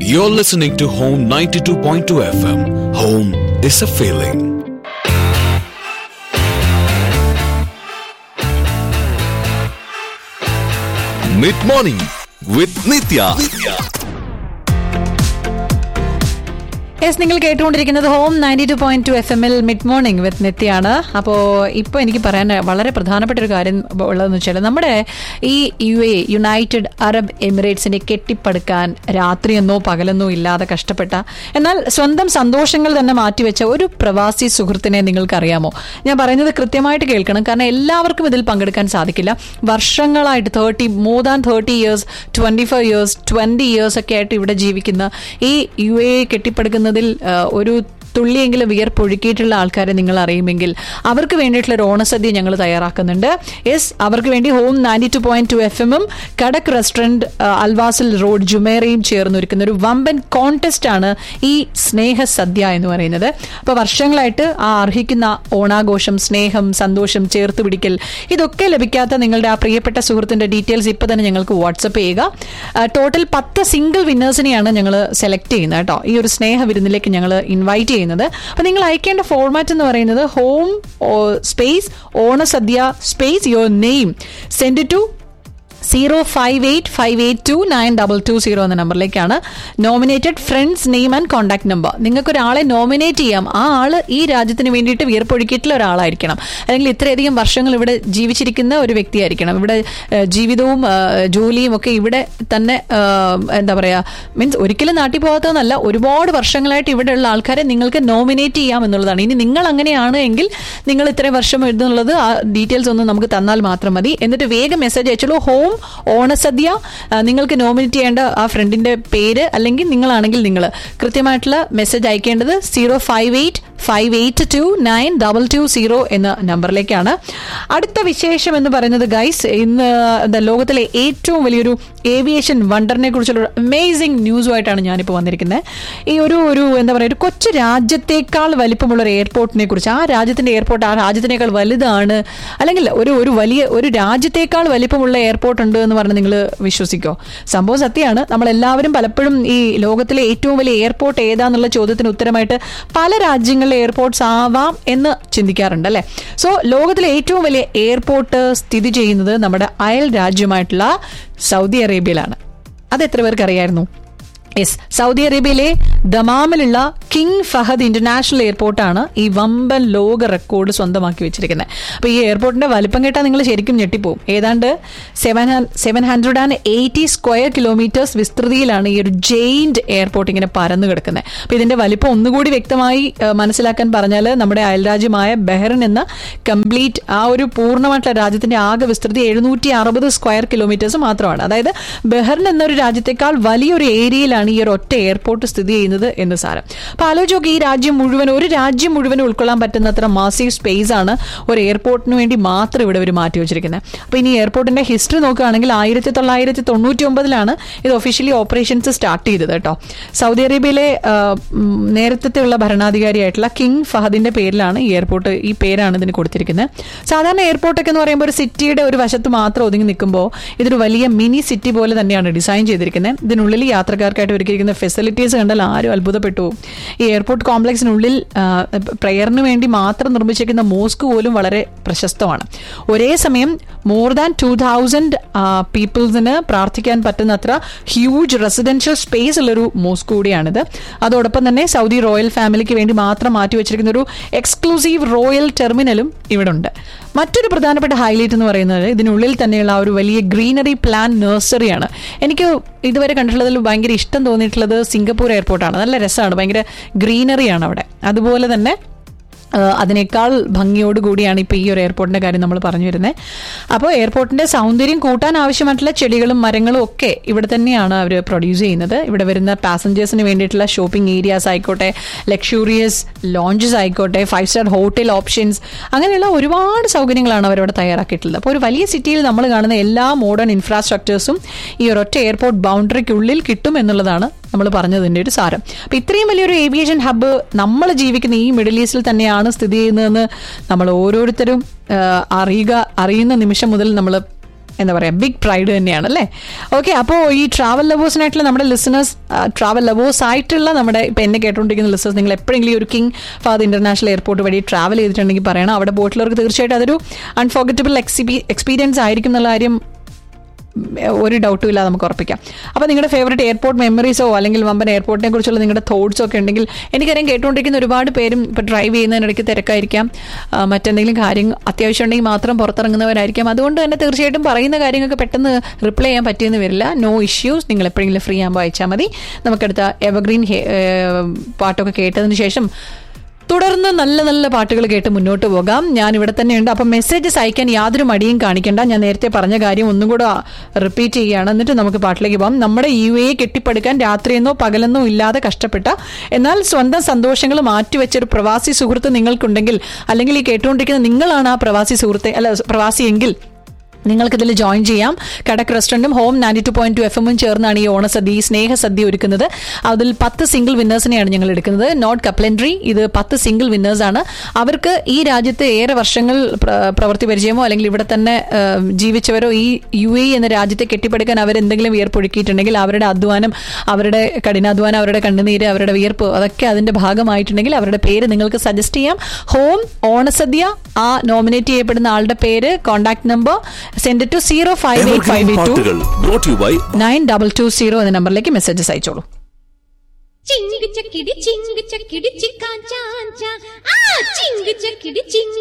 You're listening to Home 92.2 FM. Home is a feeling. Mid morning with Nitya. Yes നിങ്ങൾ കേട്ടുകൊണ്ടിരിക്കുന്നത് home ninety two point two F എമ്മിൽ mid morning with നിത്യാണ് അപ്പോൾ ഇപ്പോൾ എനിക്ക് പറയാൻ വളരെ പ്രധാനപ്പെട്ട ഒരു കാര്യം ഉള്ളതെന്ന് വെച്ചാൽ നമ്മുടെ ഈ യു എ യുണൈറ്റഡ് അറബ് എമിറേറ്റ്സിനെ കെട്ടിപ്പടുക്കാൻ രാത്രിയെന്നോ പകലെന്നോ ഇല്ലാതെ കഷ്ടപ്പെട്ട എന്നാൽ സ്വന്തം സന്തോഷങ്ങൾ തന്നെ മാറ്റിവെച്ച ഒരു പ്രവാസി സുഹൃത്തിനെ നിങ്ങൾക്കറിയാമോ ഞാൻ പറയുന്നത് കൃത്യമായിട്ട് കേൾക്കണം കാരണം എല്ലാവർക്കും ഇതിൽ പങ്കെടുക്കാൻ സാധിക്കില്ല വർഷങ്ങളായിട്ട് thirty more than thirty years twenty five years twenty years ഒക്കെ ആയിട്ട് ഇവിടെ ജീവിക്കുന്ന ഈ യു എ കെട്ടിപ്പടുക്കുന്നതിൽ ആ, ഒരു തുള്ളിയെങ്കിലും വിയർപ്പൊഴുക്കിയിട്ടുള്ള ആൾക്കാരെ നിങ്ങൾ അറിയുമെങ്കിൽ അവർക്ക് വേണ്ടിയിട്ടുള്ള ഒരു ഓണസദ്യ ഞങ്ങൾ തയ്യാറാക്കുന്നുണ്ട് യെസ് അവർക്ക് വേണ്ടി home ninety two point two F എമ്മും കടക് റെസ്റ്റോറന്റ് അൽവാസിൽ റോഡ് ജുമേറയും ചേർന്ന് ഒരുക്കുന്ന ഒരു വമ്പൻ കോൺടെസ്റ്റ് ആണ് ഈ സ്നേഹ സദ്യ എന്ന് പറയുന്നത് അപ്പോൾ വർഷങ്ങളായിട്ട് ആ അർഹിക്കുന്ന ഓണാഘോഷം സ്നേഹം സന്തോഷം ചേർത്ത് പിടിക്കൽ ഇതൊക്കെ ലഭിക്കാത്ത നിങ്ങളുടെ ആ പ്രിയപ്പെട്ട സുഹൃത്തിന്റെ ഡീറ്റെയിൽസ് ഇപ്പൊ തന്നെ ഞങ്ങൾക്ക് വാട്സപ്പ് ചെയ്യുക ടോട്ടൽ പത്ത് സിംഗിൾ വിന്നേഴ്സിനെയാണ് ഞങ്ങൾ സെലക്ട് ചെയ്യുന്നത് കേട്ടോ ഈ ഒരു സ്നേഹ വിരുന്നിലേക്ക് ഞങ്ങൾ ഇൻവൈറ്റ് ചെയ്യുന്നത് അപ്പോൾ നിങ്ങൾ അയക്കേണ്ട ഫോർമാറ്റ് എന്ന് പറയുന്നത് ഹോം സ്പേസ് ഓണസദ്യ space your name send to zero five eight five eight two nine double two zero എന്ന നമ്പറിലേക്കാണ് nominated friends name and contact number നിങ്ങൾക്ക് ഒരാളെ നോമിനേറ്റ് ചെയ്യാം ആ ആള് ഈ രാജ്യത്തിന് വേണ്ടിയിട്ട് വിയർപ്പൊഴുക്കിയിട്ടുള്ള ഒരാളായിരിക്കണം അല്ലെങ്കിൽ ഇത്രയധികം വർഷങ്ങൾ ഇവിടെ ജീവിച്ചിരിക്കുന്ന ഒരു വ്യക്തിയായിരിക്കണം ഇവിടെ ഏഹ്, ജീവിതവും ഏഹ്, ജോലിയും ഒക്കെ ഇവിടെ തന്നെ ഏഹ്, എന്താ പറയാ മീൻസ് ഒരിക്കലും നാട്ടിൽ പോകാത്തതെന്നല്ല ഒരുപാട് വർഷങ്ങളായിട്ട് ഇവിടെയുള്ള ആൾക്കാരെ നിങ്ങൾക്ക് നോമിനേറ്റ് ചെയ്യാം എന്നുള്ളതാണ് ഇനി നിങ്ങൾ അങ്ങനെയാണ് എങ്കിൽ നിങ്ങൾ ഇത്രയും വർഷം എഴുതുന്നുള്ളത് ആ ഡീറ്റെയിൽസ് ഒന്ന് നമുക്ക് തന്നാൽ മാത്രം മതി എന്നിട്ട് വേഗം മെസ്സേജ് അയച്ചോളൂ ഹോം ഓണസദ്യ ആ, നിങ്ങൾക്ക് നോമിനേറ്റ് ചെയ്യേണ്ട ആ ഫ്രണ്ടിന്റെ പേര് അല്ലെങ്കിൽ നിങ്ങളാണെങ്കിൽ നിങ്ങൾ കൃത്യമായിട്ടുള്ള മെസ്സേജ് അയക്കേണ്ടത് zero five eight five eight two nine double two zero എന്ന നമ്പറിലേക്കാണ് അടുത്ത വിശേഷം എന്ന് പറയുന്നത് ഗൈസ് ഇന്ന് എന്താ ലോകത്തിലെ ഏറ്റവും വലിയൊരു ഏവിയേഷൻ വണ്ടറിനെ കുറിച്ചുള്ള അമേസിംഗ് ന്യൂസുമായിട്ടാണ് ഞാനിപ്പോൾ വന്നിരിക്കുന്നത് ഈ ഒരു ഒരു എന്താ പറയുക ഒരു കൊച്ചു രാജ്യത്തേക്കാൾ വലിപ്പമുള്ള ഒരു എയർപോർട്ടിനെ കുറിച്ച് ആ രാജ്യത്തിന്റെ എയർപോർട്ട് ആ രാജ്യത്തിനേക്കാൾ വലുതാണ് അല്ലെങ്കിൽ ഒരു ഒരു വലിയ ഒരു രാജ്യത്തേക്കാൾ വലിപ്പമുള്ള എയർപോർട്ട് ഉണ്ട് എന്ന് പറഞ്ഞ് നിങ്ങൾ വിശ്വസിക്കോ സംഭവം സത്യമാണ് നമ്മൾ എല്ലാവരും പലപ്പോഴും ഈ ലോകത്തിലെ ഏറ്റവും വലിയ എയർപോർട്ട് ഏതാന്നുള്ള ചോദ്യത്തിന് ഉത്തരമായിട്ട് പല രാജ്യങ്ങളിലെ എയർപോർട്ട്സ് ആവാം എന്ന് ചിന്തിക്കാറുണ്ട് അല്ലെ സോ ലോകത്തിലെ ഏറ്റവും വലിയ എയർപോർട്ട് സ്ഥിതി ചെയ്യുന്നത് നമ്മുടെ അയൽ രാജ്യമായിട്ടുള്ള സൗദി അറേബ്യയിലാണ് അത് എത്ര പേർക്ക് അറിയായിരുന്നു യെസ് സൗദി അറേബ്യയിലെ ദമാമിലുള്ള കിങ് ഫഹദ് ഇന്റർനാഷണൽ എയർപോർട്ടാണ് ഈ വമ്പൻ ലോക റെക്കോർഡ് സ്വന്തമാക്കി വെച്ചിരിക്കുന്നത് അപ്പൊ ഈ എയർപോർട്ടിന്റെ വലിപ്പം കേട്ടാൽ നിങ്ങൾ ശരിക്കും ഞെട്ടിപ്പോവും ഏതാണ്ട് seven seven hundred and eighty square kilometres വിസ്തൃതിയിലാണ് ഈ ഒരു ജെയിന്റ് എയർപോർട്ട് ഇങ്ങനെ പരന്നു കിടക്കുന്നത് അപ്പൊ ഇതിന്റെ വലിപ്പം ഒന്നുകൂടി വ്യക്തമായി ആ, മനസ്സിലാക്കാൻ പറഞ്ഞാൽ നമ്മുടെ അയൽരാജ്യമായ ബഹ്റിൻ എന്ന കംപ്ലീറ്റ് ആ ഒരു പൂർണ്ണമായിട്ടുള്ള രാജ്യത്തിന്റെ ആകെ വിസ്തൃതി എഴുന്നൂറ്റി അറുപത് സ്ക്വയർ കിലോമീറ്റേഴ്സ് മാത്രമാണ് അതായത് ബഹ്റിൻ എന്നൊരു രാജ്യത്തെക്കാൾ വലിയൊരു ഏരിയയിലാണ് ഈ ഒരു ഒറ്റ എയർപോർട്ട് സ്ഥിതി ചെയ്യുന്നത് എന്ന് സാരം അപ്പൊ ആലോചിച്ച് നോക്ക് ഈ രാജ്യം മുഴുവൻ ഒരു രാജ്യം മുഴുവൻ ഉൾക്കൊള്ളാൻ പറ്റുന്നത്ര മാസീവ് സ്പേസ് ആണ് ഒരു എയർപോർട്ടിന് വേണ്ടി മാത്രം ഇവിടെ ഒരു മാറ്റി വെച്ചിരിക്കുന്നത് അപ്പൊ ഇനി എയർപോർട്ടിന്റെ ഹിസ്റ്ററി നോക്കുകയാണെങ്കിൽ ആയിരത്തി തൊള്ളായിരത്തി തൊണ്ണൂറ്റി ഒമ്പതിലാണ് ഇത് ഒഫീഷ്യലി ഓപ്പറേഷൻസ് സ്റ്റാർട്ട് ചെയ്തത് കേട്ടോ സൗദി അറേബ്യയിലെ ആ, ഉം, നേരത്തെയുള്ള ഭരണാധികാരിയായിട്ടുള്ള കിങ് ഫഹദിന്റെ പേരിലാണ് ഈ എയർപോർട്ട് ഈ പേരാണ് ഇതിന് കൊടുത്തിരിക്കുന്നത് സാധാരണ എയർപോർട്ടൊക്കെ എന്ന് പറയുമ്പോൾ ഒരു സിറ്റിയുടെ ഒരു വശത്ത് മാത്രം ഒതുങ്ങി നിൽക്കുമ്പോൾ ഇതൊരു വലിയ മിനി സിറ്റി പോലെ തന്നെയാണ് ഡിസൈൻ ചെയ്തിരിക്കുന്നത് ഇതിനുള്ളിൽ യാത്രക്കാർക്കായിട്ട് ഒരുക്കിയിരിക്കുന്ന ഫെസിലിറ്റീസ് കണ്ടാൽ ആരും അത്ഭുതപ്പെട്ടു പോകും. ഈ എയർപോർട്ട് കോംപ്ലക്സിനുള്ളിൽ പ്രയറിന് വേണ്ടി മാത്രം നിർമ്മിച്ചിരിക്കുന്ന മോസ്ക് പോലും വളരെ പ്രശസ്തമാണ് ഒരേ സമയം മോർ ദാൻ ടു തൗസൻഡ് പീപ്പിൾസിന് പ്രാർത്ഥിക്കാൻ പറ്റുന്ന അത്ര ഹ്യൂജ് റെസിഡൻഷ്യൽ സ്പേസ് ഉള്ളൊരു മോസ്ക് കൂടിയാണിത് അതോടൊപ്പം തന്നെ സൗദി റോയൽ ഫാമിലിക്ക് വേണ്ടി മാത്രം മാറ്റി വെച്ചിരിക്കുന്ന ഒരു എക്സ്ക്ലൂസീവ് റോയൽ ടെർമിനലും ഇവിടെ ഉണ്ട് മറ്റൊരു പ്രധാനപ്പെട്ട ഹൈലൈറ്റ് എന്ന് പറയുന്നത് ഇതിനുള്ളിൽ തന്നെയുള്ള ആ ഒരു വലിയ ഗ്രീനറി പ്ലാൻ നഴ്സറിയാണ് എനിക്ക് ഇതുവരെ കണ്ടിട്ടുള്ളതിൽ ഭയങ്കര ഇഷ്ടം തോന്നിയിട്ടുള്ളത് സിംഗപ്പൂർ എയർപോർട്ടാണ് നല്ല രസമാണ് ഭയങ്കര ഗ്രീനറിയാണ് അവിടെ അതുപോലെ തന്നെ ആ, അതിനേക്കാൾ ഭംഗിയോടുകൂടിയാണ് ഇപ്പോൾ ഈ ഒരു എയർപോർട്ടിന്റെ കാര്യം നമ്മൾ പറഞ്ഞു വരുന്നത് അപ്പോൾ എയർപോർട്ടിന്റെ സൗന്ദര്യം കൂട്ടാൻ ആവശ്യമായിട്ടുള്ള ചെടികളും മരങ്ങളും ഒക്കെ ഇവിടെ തന്നെയാണ് അവർ പ്രൊഡ്യൂസ് ചെയ്യുന്നത് ഇവിടെ വരുന്ന പാസഞ്ചേഴ്സിന് വേണ്ടിയിട്ടുള്ള ഷോപ്പിംഗ് ഏരിയാസ് ആയിക്കോട്ടെ ലക്ഷൂറിയസ് ലോഞ്ചസ് ആയിക്കോട്ടെ ഫൈവ് സ്റ്റാർ ഹോട്ടൽ ഓപ്ഷൻസ് അങ്ങനെയുള്ള ഒരുപാട് സൗകര്യങ്ങളാണ് അവരവിടെ തയ്യാറാക്കിയിട്ടുള്ളത് അപ്പോൾ ഒരു വലിയ സിറ്റിയിൽ നമ്മൾ കാണുന്ന എല്ലാ മോഡേൺ ഇൻഫ്രാസ്ട്രക്ചേഴ്സും ഈ ഒരൊറ്റ എയർപോർട്ട് ബൗണ്ടറിക്കുള്ളിൽ കിട്ടും എന്നുള്ളതാണ് നമ്മൾ പറഞ്ഞതിൻ്റെ ഒരു സാരം അപ്പം ഇത്രയും വലിയൊരു ഏവിയേഷൻ ഹബ്ബ് നമ്മൾ ജീവിക്കുന്ന ഈ മിഡിൽ ഈസ്റ്റിൽ തന്നെയാണ് സ്ഥിതി ചെയ്യുന്നതെന്ന് നമ്മൾ ഓരോരുത്തരും ആ, അറിയുക അറിയുന്ന നിമിഷം മുതൽ നമ്മൾ എന്താ പറയുക ബിഗ് പ്രൈഡ് തന്നെയാണ് അല്ലേ ഓക്കെ അപ്പോൾ ഈ ട്രാവൽ ലവേഴ്സിനായിട്ടുള്ള നമ്മുടെ ലിസണേഴ്സ് ട്രാവൽ ലവേഴ്സ് ആയിട്ടുള്ള നമ്മുടെ ഇപ്പം എന്നെ കേട്ടുകൊണ്ടിരിക്കുന്ന ലിസണേഴ്സ് നിങ്ങൾ എപ്പോഴെങ്കിലും ഒരു കിങ് ഫാദർ ഇന്റർനാഷണൽ എയർപോർട്ട് വഴി ട്രാവൽ ചെയ്തിട്ടുണ്ടെങ്കിൽ പറയണം അവിടെ ബോട്ടിലവർക്ക് തീർച്ചയായിട്ടും അതൊരു അൺഫോർഗറ്റബിൾ എക്സ്പീരിയൻസ് ആയിരിക്കും എന്നുള്ള കാര്യം ഒരു ഡൗട്ടും ഇല്ലാതെ നമുക്ക് ഉറപ്പിക്കാം അപ്പോൾ നിങ്ങളുടെ ഫേവറേറ്റ് എയർപോർട്ട് മെമ്മറീസോ അല്ലെങ്കിൽ വമ്പൻ എയർപോർട്ടിനെ കുറിച്ചുള്ള നിങ്ങളുടെ തോട്ട്സോ ഒക്കെ ഉണ്ടെങ്കിൽ എനിക്കറിയാം കേട്ടുകൊണ്ടിരിക്കുന്ന ഒരുപാട് പേരും ഇപ്പോൾ ഡ്രൈവ് ചെയ്യുന്നതിനിടയ്ക്ക് തിരക്കായിരിക്കാം ആ, മറ്റെന്തെങ്കിലും കാര്യം അത്യാവശ്യം ഉണ്ടെങ്കിൽ മാത്രം പുറത്തിറങ്ങുന്നവരായിരിക്കാം അതുകൊണ്ട് തന്നെ തീർച്ചയായിട്ടും പറയുന്ന കാര്യങ്ങൾക്ക് പെട്ടെന്ന് റിപ്ലൈ ചെയ്യാൻ പറ്റിയെന്ന് വരില്ല നോ ഇഷ്യൂസ് നിങ്ങൾ എപ്പോഴെങ്കിലും ഫ്രീ ആകുമ്പോൾ അയച്ചാൽ മതി നമുക്കടുത്ത എവർഗ്രീൻ ഹെ- ഏഹ് പാട്ടൊക്കെ കേട്ടതിന് ശേഷം തുടർന്ന് നല്ല നല്ല പാട്ടുകൾ കേട്ട് മുന്നോട്ട് പോകാം ഞാൻ ഇവിടെ തന്നെയുണ്ട് അപ്പം മെസ്സേജസ് അയക്കാൻ യാതൊരു മടിയും കാണിക്കേണ്ട ഞാൻ നേരത്തെ പറഞ്ഞ കാര്യം ഒന്നും കൂടെ റിപ്പീറ്റ് ചെയ്യുകയാണ് എന്നിട്ട് നമുക്ക് പാട്ടിലേക്ക് പോകാം നമ്മുടെ യു എ കെട്ടിപ്പടുക്കാൻ രാത്രിയെന്നോ പകലെന്നോ ഇല്ലാതെ കഷ്ടപ്പെട്ട എന്നാൽ സ്വന്തം സന്തോഷങ്ങൾ മാറ്റിവെച്ച ഒരു പ്രവാസി സുഹൃത്ത് നിങ്ങൾക്കുണ്ടെങ്കിൽ അല്ലെങ്കിൽ ഈ കേട്ടുകൊണ്ടിരിക്കുന്ന നിങ്ങളാണ് ആ പ്രവാസി സുഹൃത്തെ അല്ല പ്രവാസിയെങ്കിൽ നിങ്ങൾക്കിതിൽ ജോയിൻ ചെയ്യാം കടക് റെസ്റ്റോറൻറ്റും home ninety two point two F എമ്മും ചേർന്നാണ് ഈ ഓണസദ്യ ഈ സ്നേഹസദ്യ ഒരുക്കുന്നത് അതിൽ പത്ത് സിംഗിൾ വിന്നേഴ്സിനെയാണ് ഞങ്ങൾ എടുക്കുന്നത് നോട്ട് കപ്ലൻട്രി ഇത് പത്ത് സിംഗിൾ വിന്നേഴ്സ് ആണ് അവർക്ക് ഈ രാജ്യത്ത് ഏറെ വർഷങ്ങൾ പ്ര- പ്രവൃത്തി പരിചയമോ അല്ലെങ്കിൽ ഇവിടെ തന്നെ ആ, ജീവിച്ചവരോ ഈ യു എ എന്ന രാജ്യത്തെ കെട്ടിപ്പടുക്കാൻ അവരെന്തെങ്കിലും വിയർപ്പൊഴുക്കിയിട്ടുണ്ടെങ്കിൽ അവരുടെ അധ്വാനം അവരുടെ കഠിനാധ്വാനം അവരുടെ കണ്ണുനീര് അവരുടെ വിയർപ്പ് അതൊക്കെ അതിന്റെ ഭാഗമായിട്ടുണ്ടെങ്കിൽ അവരുടെ പേര് നിങ്ങൾക്ക് സജസ്റ്റ് ചെയ്യാം ഹോം ഓണസദ്യ ആ നോമിനേറ്റ് ചെയ്യപ്പെടുന്ന ആളുടെ പേര് contact number send to zero five eight five evergreen eight two പാട്ടുകൾ brought you by nine double two zero എന്ന നമ്പറിലേക്ക് മെസ്സേജസ് അയച്ചോളൂ ചിങ്ക് ചക്കിടി ചിങ്ക് ചക്കിടി ചിക്കാ ചാഞ്ചാ ആ ചിങ്ക് ചക്കിടി ചിങ്ക്